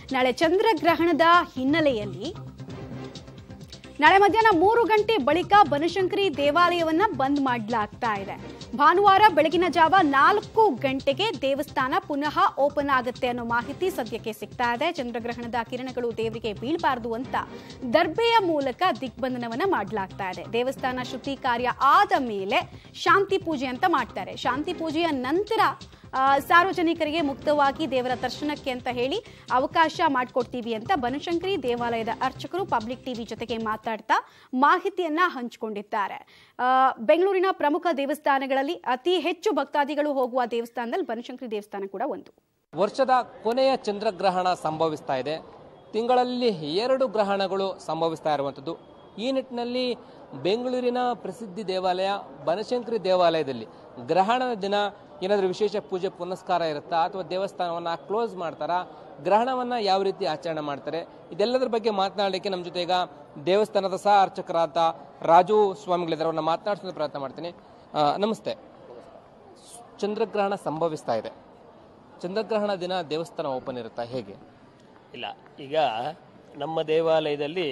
ನಾಳೆ ಚಂದ್ರಗ್ರಹಣದ ಹಿನ್ನೆಲೆಯಲ್ಲಿ ನಾಳೆ ಮಧ್ಯಾಹ್ನ ಮೂರು ಗಂಟೆ ಬಳಿಕ ಬನಶಂಕರಿ ದೇವಾಲಯವನ್ನ ಬಂದ್ ಮಾಡಲಾಗ್ತಾ ಇದೆ ಭಾನುವಾರ ಬೆಳಗಿನ ಜಾವ ನಾಲ್ಕು ಗಂಟೆಗೆ ದೇವಸ್ಥಾನ ಪುನಃ ಓಪನ್ ಆಗುತ್ತೆ ಅನ್ನೋ ಮಾಹಿತಿ ಸದ್ಯಕ್ಕೆ ಸಿಗ್ತಾ ಇದೆ ಚಂದ್ರಗ್ರಹಣದ ಕಿರಣಗಳು ದೇವರಿಗೆ ಬೀಳಬಾರದು ಅಂತ ದರ್ಬೆಯ ಮೂಲಕ ದಿಗ್ಬಂಧನವನ್ನ ಮಾಡಲಾಗ್ತಾ ಇದೆ ದೇವಸ್ಥಾನ ಶುದ್ಧಿ ಕಾರ್ಯ ಆದ ಮೇಲೆ ಶಾಂತಿ ಪೂಜೆ ಅಂತ ಮಾಡ್ತಾರೆ ಶಾಂತಿ ಪೂಜೆಯ ನಂತರ ಆ, ಸಾರ್ವಜನಿಕರಿಗೆ ಮುಕ್ತವಾಗಿ ದೇವರ ದರ್ಶನಕ್ಕೆ ಅಂತ ಹೇಳಿ ಅವಕಾಶ ಮಾಡಿಕೊಡ್ತೀವಿ ಅಂತ ಬನಶಂಕರಿ ದೇವಾಲಯದ ಅರ್ಚಕರು ಪಬ್ಲಿಕ್ ಟಿವಿ ಜೊತೆಗೆ ಮಾತಾಡ್ತಾ ಮಾಹಿತಿಯನ್ನ ಹಂಚಿಕೊಂಡಿದ್ದಾರೆ ಆ, ಬೆಂಗಳೂರಿನ ಪ್ರಮುಖ ದೇವಸ್ಥಾನಗಳಲ್ಲಿ ಅತಿ ಹೆಚ್ಚು ಭಕ್ತಾದಿಗಳು ಹೋಗುವ ದೇವಸ್ಥಾನದಲ್ಲಿ ಬನಶಂಕರಿ ದೇವಸ್ಥಾನ ಕೂಡ ಒಂದು ವರ್ಷದ ಕೊನೆಯ ಚಂದ್ರಗ್ರಹಣ ಸಂಭವಿಸ್ತಾ ಇದೆ ತಿಂಗಳಲ್ಲಿ ಎರಡು ಗ್ರಹಣಗಳು ಸಂಭವಿಸ್ತಾ ಇರುವಂಥದ್ದು ಈ ನಿಟ್ಟಿನಲ್ಲಿ ಬೆಂಗಳೂರಿನ ಪ್ರಸಿದ್ಧಿ ದೇವಾಲಯ ಬನಶಂಕರಿ ದೇವಾಲಯದಲ್ಲಿ ಗ್ರಹಣದ ದಿನ ಏನಾದರೂ ವಿಶೇಷ ಪೂಜೆ ಪುನಸ್ಕಾರ ಇರುತ್ತಾ ಅಥವಾ ದೇವಸ್ಥಾನವನ್ನು ಕ್ಲೋಸ್ ಮಾಡ್ತಾರಾ ಗ್ರಹಣವನ್ನು ಯಾವ ರೀತಿ ಆಚರಣೆ ಮಾಡ್ತಾರೆ ಇದೆಲ್ಲದರ ಬಗ್ಗೆ ಮಾತನಾಡಲಿಕ್ಕೆ ನಮ್ಮ ಜೊತೆ ಈಗ ದೇವಸ್ಥಾನದ ಸಹ ಅರ್ಚಕರಾದ ರಾಜು ಸ್ವಾಮಿಗಳಿದ್ದಾರೆ ಅವ್ರನ್ನ ಮಾತನಾಡಿಸೋದು ಪ್ರಯತ್ನ ಮಾಡ್ತೀನಿ ಆ, ನಮಸ್ತೆ ಚಂದ್ರಗ್ರಹಣ ಸಂಭವಿಸ್ತಾ ಇದೆ ಚಂದ್ರಗ್ರಹಣ ದಿನ ದೇವಸ್ಥಾನ ಓಪನ್ ಇರುತ್ತಾ ಹೇಗೆ ಇಲ್ಲ ಈಗ ನಮ್ಮ ದೇವಾಲಯದಲ್ಲಿ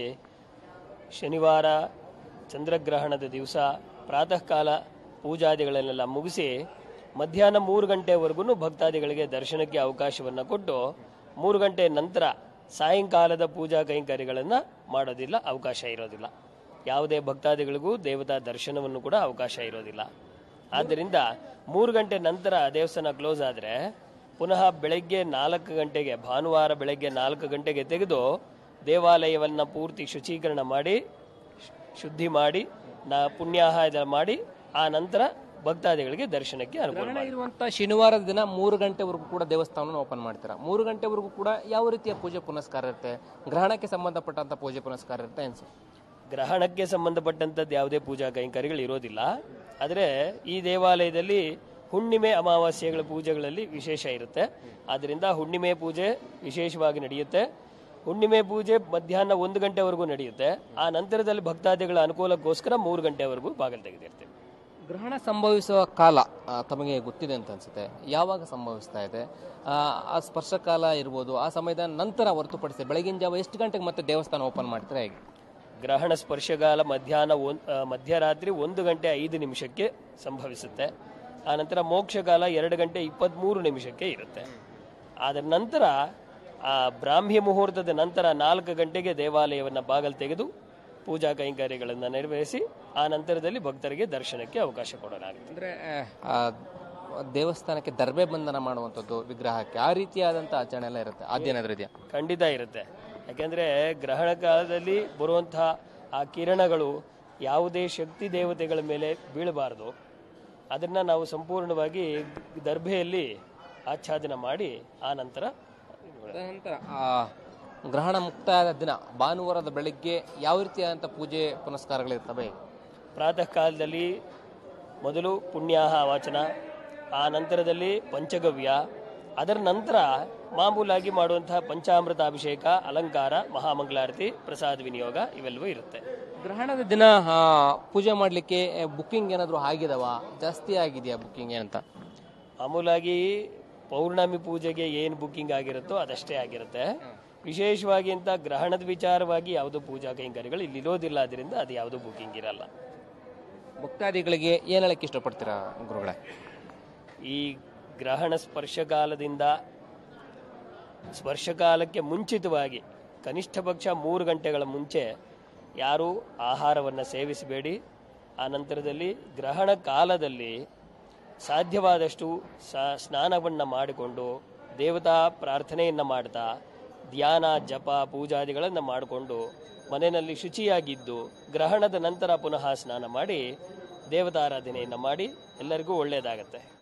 ಶನಿವಾರ ಚಂದ್ರಗ್ರಹಣದ ದಿವಸ ಪ್ರಾತಃ ಕಾಲ ಪೂಜಾದಿಗಳನ್ನೆಲ್ಲ ಮುಗಿಸಿ ಮಧ್ಯಾಹ್ನ ಮೂರು ಗಂಟೆವರೆಗೂ ಭಕ್ತಾದಿಗಳಿಗೆ ದರ್ಶನಕ್ಕೆ ಅವಕಾಶವನ್ನು ಕೊಟ್ಟು ಮೂರು ಗಂಟೆ ನಂತರ ಸಾಯಂಕಾಲದ ಪೂಜಾ ಕೈಂಕರ್ಯಗಳನ್ನು ಮಾಡೋದಿಲ್ಲ ಅವಕಾಶ ಇರೋದಿಲ್ಲ ಯಾವುದೇ ಭಕ್ತಾದಿಗಳಿಗೂ ದೇವತಾ ದರ್ಶನವನ್ನು ಕೂಡ ಅವಕಾಶ ಇರೋದಿಲ್ಲ ಆದ್ದರಿಂದ ಮೂರು ಗಂಟೆ ನಂತರ ದೇವಸ್ಥಾನ ಕ್ಲೋಸ್ ಆದರೆ ಪುನಃ ಬೆಳಗ್ಗೆ ನಾಲ್ಕು ಗಂಟೆಗೆ ಭಾನುವಾರ ಬೆಳಗ್ಗೆ ನಾಲ್ಕು ಗಂಟೆಗೆ ತೆಗೆದು ದೇವಾಲಯವನ್ನು ಪೂರ್ತಿ ಶುಚೀಕರಣ ಮಾಡಿ ಶು- ಶುದ್ಧಿ ಮಾಡಿ ನಾ ಪುಣ್ಯಾಹ ಮಾಡಿ ಆ ನಂತರ ಭಕ್ತಾದಿಗಳಿಗೆ ದರ್ಶನಕ್ಕೆ ಅನುಕೂಲ ಗ್ರಹಣ ಮಾಡಿ ಇರುವಂತ ಶನಿವಾರದ ದಿನ ಮೂರು ಗಂಟೆವರೆಗೂ ಕೂಡ ದೇವಸ್ಥಾನವನ್ನು ಓಪನ್ ಮಾಡ್ತೀರಾ ಮೂರು ಗಂಟೆವರೆಗೂ ಕೂಡ ಯಾವ ರೀತಿಯ ಪೂಜೆ ಪುನಸ್ಕಾರ ಇರುತ್ತೆ ಗ್ರಹಣಕ್ಕೆ ಸಂಬಂಧಪಟ್ಟಂತ ಪೂಜೆ ಪುನಸ್ಕಾರ ಇರುತ್ತೆ ಅನ್ಸು ಗ್ರಹಣಕ್ಕೆ ಸಂಬಂಧಪಟ್ಟಂಥದ್ದು ಯಾವುದೇ ಪೂಜಾ ಕೈಂಕರ್ಯಗಳು ಇರೋದಿಲ್ಲ ಆದರೆ ಈ ದೇವಾಲಯದಲ್ಲಿ ಹುಣ್ಣಿಮೆ ಅಮಾವಾಸ್ಯೆಗಳ ಪೂಜೆಗಳಲ್ಲಿ ವಿಶೇಷ ಇರುತ್ತೆ ಆದ್ದರಿಂದ ಹುಣ್ಣಿಮೆ ಪೂಜೆ ವಿಶೇಷವಾಗಿ ನಡೆಯುತ್ತೆ ಹುಣ್ಣಿಮೆ ಪೂಜೆ ಮಧ್ಯಾಹ್ನ ಒಂದು ಗಂಟೆವರೆಗೂ ನಡೆಯುತ್ತೆ ಆ ನಂತರದಲ್ಲಿ ಭಕ್ತಾದಿಗಳ ಅನುಕೂಲಕ್ಕೋಸ್ಕರ ಮೂರು ಗಂಟೆವರೆಗೂ ಬಾಗಿಲು ತೆಗೆದಿರ್ತೀವಿ ಗ್ರಹಣ ಸಂಭವಿಸುವ ಕಾಲ ಆ, ತಮಗೆ ಗೊತ್ತಿದೆ ಅಂತ ಅನ್ಸುತ್ತೆ ಯಾವಾಗ ಸಂಭವಿಸ್ತಾ ಇದೆ ಆ, ಆ ಸ್ಪರ್ಶ ಕಾಲ ಇರ್ಬೋದು ಆ ಸಮಯದ ನಂತರ ಹೊರತುಪಡಿಸಿ ಬೆಳಗಿನ ಜಾವ ಎಷ್ಟು ಗಂಟೆಗೆ ಮತ್ತೆ ದೇವಸ್ಥಾನ ಓಪನ್ ಮಾಡ್ತೀರಾ ಹೇಗೆ ಗ್ರಹಣ ಸ್ಪರ್ಶಗಾಲ ಮಧ್ಯಾಹ್ನ ಒಂದ್- ಆ, ಮಧ್ಯರಾತ್ರಿ ಒಂದು ಗಂಟೆ ಐದು ನಿಮಿಷಕ್ಕೆ ಸಂಭವಿಸುತ್ತೆ ಆನಂತರ ಮೋಕ್ಷಕಾಲ ಎರಡು ಗಂಟೆ ಇಪ್ಪತ್ತ್ಮೂರು ನಿಮಿಷಕ್ಕೆ ಇರುತ್ತೆ ಅದರ ನಂತರ ಆ ಬ್ರಾಹ್ಮ್ಯ ಮುಹೂರ್ತದ ನಂತರ ನಾಲ್ಕು ಗಂಟೆಗೆ ದೇವಾಲಯವನ್ನು ಬಾಗಲು ತೆಗೆದು ಪೂಜಾ ಕೈಂಕರ್ಯಗಳನ್ನು ನೆರವೇರಿಸಿ ಆ ನಂತರದಲ್ಲಿ ಭಕ್ತರಿಗೆ ದರ್ಶನಕ್ಕೆ ಅವಕಾಶ ಕೊಡಲಾಗುತ್ತೆ ಅಂದ್ರೆ ಆ, ದೇವಸ್ಥಾನಕ್ಕೆ ದರ್ಬೆ ಬಂಧನ ಮಾಡುವಂಥದ್ದು ವಿಗ್ರಹಕ್ಕೆ ಆ ರೀತಿಯಾದಂಥ ಆಚರಣೆ ಎಲ್ಲ ಇರುತ್ತೆ ಅದೇನಾದ್ರೂ ಇದೆಯಾ ಖಂಡಿತ ಇರುತ್ತೆ ಯಾಕೆಂದರೆ ಗ್ರಹಣ ಕಾಲದಲ್ಲಿ ಬರುವಂತಹ ಆ ಕಿರಣಗಳು ಯಾವುದೇ ಶಕ್ತಿ ದೇವತೆಗಳ ಮೇಲೆ ಬೀಳಬಾರದು ಅದನ್ನು ನಾವು ಸಂಪೂರ್ಣವಾಗಿ ದರ್ಭೆಯಲ್ಲಿ ಆಚ್ಛಾದನ ಮಾಡಿ ಆ ನಂತರ ನಂತರ ಆ ಗ್ರಹಣ ಮುಕ್ತಾಯದ ದಿನ ಭಾನುವಾರದ ಬೆಳಿಗ್ಗೆ ಯಾವ ರೀತಿಯಾದಂಥ ಪೂಜೆ ಪುನಸ್ಕಾರಗಳಿರ್ತವೆ ಪ್ರಾತಃ ಕಾಲದಲ್ಲಿ ಮೊದಲು ಪುಣ್ಯಾಹ ವಾಚನ ಆ ನಂತರದಲ್ಲಿ ಪಂಚಗವ್ಯ ಅದರ ನಂತರ ಮಾಮೂಲಾಗಿ ಮಾಡುವಂತಹ ಪಂಚಾಮೃತ ಅಭಿಷೇಕ ಅಲಂಕಾರ ಮಹಾಮಂಗಳಾರತಿ ಪ್ರಸಾದ ವಿನಿಯೋಗ ಇವೆಲ್ಲವೂ ಇರುತ್ತೆ ಗ್ರಹಣದ ದಿನ ಆ, ಪೂಜೆ ಮಾಡಲಿಕ್ಕೆ ಬುಕ್ಕಿಂಗ್ ಏನಾದರೂ ಆಗಿದಾವ ಜಾಸ್ತಿ ಆಗಿದೆಯಾ ಬುಕ್ಕಿಂಗ್ ಏನಂತ ಮಾಮೂಲಾಗಿ ಪೌರ್ಣಮಿ ಪೂಜೆಗೆ ಏನು ಬುಕ್ಕಿಂಗ್ ಆಗಿರುತ್ತೋ ಅದಷ್ಟೇ ಆಗಿರುತ್ತೆ ವಿಶೇಷವಾಗಿ ಅಂತ ಗ್ರಹಣದ ವಿಚಾರವಾಗಿ ಯಾವುದೋ ಪೂಜಾ ಕೈಂಕರ್ಯಗಳು ಇಲ್ಲಿ ಇರೋದಿಲ್ಲ ಅದರಿಂದ ಅದು ಯಾವುದೋ ಬುಕ್ಕಿಂಗ್ ಇರಲ್ಲ ಭಕ್ತಾದಿಗಳಿಗೆ ಏನು ಹೇಳಕ್ಕೆ ಇಷ್ಟಪಡ್ತೀರಾ ಗುರುಗಳೇ ಈ ಗ್ರಹಣ ಸ್ಪರ್ಶಕಾಲದಿಂದ ಸ್ಪರ್ಶಕಾಲಕ್ಕೆ ಮುಂಚಿತವಾಗಿ ಕನಿಷ್ಠ ಪಕ್ಷ ಮೂರು ಗಂಟೆಗಳ ಮುಂಚೆ ಯಾರೂ ಆಹಾರವನ್ನು ಸೇವಿಸಬೇಡಿ ಆ ನಂತರದಲ್ಲಿ ಗ್ರಹಣ ಕಾಲದಲ್ಲಿ ಸಾಧ್ಯವಾದಷ್ಟು ಸ ಸ್ನಾನವನ್ನು ಮಾಡಿಕೊಂಡು ದೇವತಾ ಪ್ರಾರ್ಥನೆಯನ್ನು ಮಾಡ್ತಾ ಧ್ಯಾನ ಜಪ ಪೂಜಾದಿಗಳನ್ನು ಮಾಡಿಕೊಂಡು ಮನೆಯಲ್ಲಿ ಶುಚಿಯಾಗಿದ್ದು ಗ್ರಹಣದ ನಂತರ ಪುನಃ ಸ್ನಾನ ಮಾಡಿ ದೇವತಾರಾಧನೆಯನ್ನು ಮಾಡಿ ಎಲ್ಲರಿಗೂ ಒಳ್ಳೆಯದಾಗತ್ತೆ